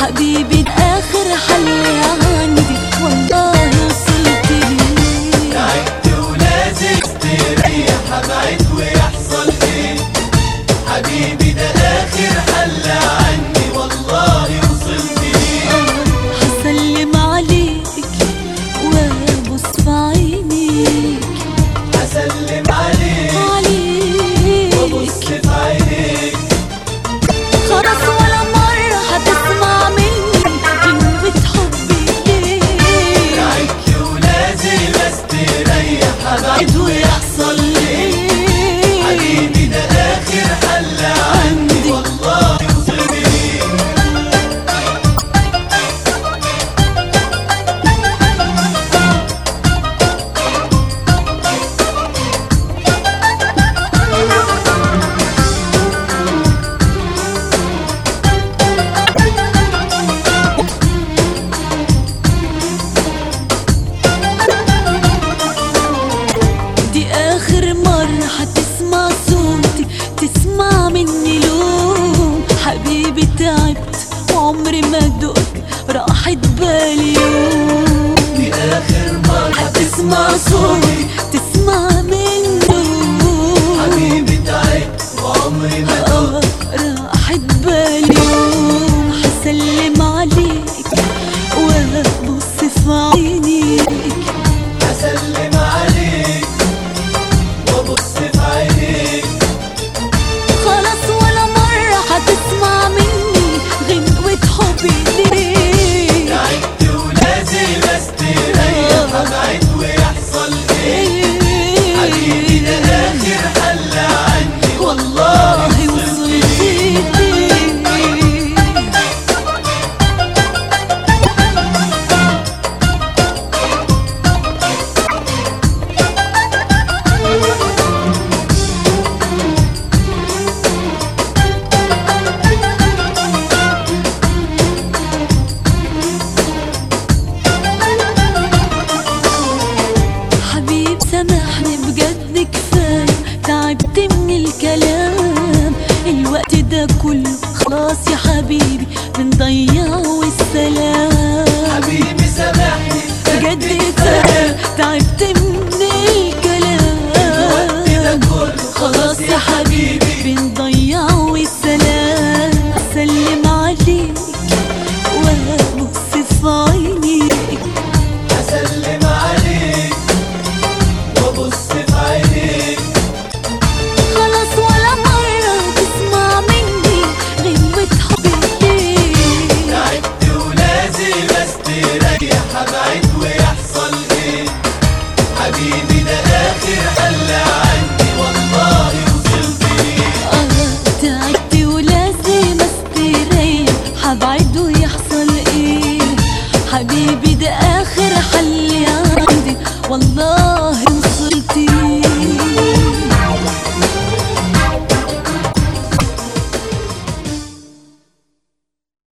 حبيبي ده اخر حل عندي والله وصلت ليه تعبت ولازم تريح ابعد ويحصل ايه حبيبي ده اخر حل عني والله وصلت ليه هسلم عليك وابص في عينيك اسلم عليك عليك وابص في عينيك خلاص ولا مرة هتسمع مني كلمة حبي ليك تعبت ولازم استريح ابعد بعد ويحصل ليه حبيبي ده اخر حل عني والله وصلت ليه دي اخر مرة هتسمع صوتي تسمع مني لوم حبيبي تعبت وعمري ما دقت راحت بالي يوم دي اخر مرة هتسمع صوتي تسمع منه حبيبي تعبت وعمري ما آه، راحت بالي يوم هسلم عليك وابص في عينيك اسلم عليك وابص في عينيك خلاص ولا مرة هتسمع مني غنوة حبي ليك تعبت ولازم استريح ابعد ويحصل ايه حبيبي ده اخر حل عني والله وصلت ليك حبيب سامحني بجد كفاية تعبت من الكلام الوقت ده كله خلاص يا حبيبي بنضيعه والسلام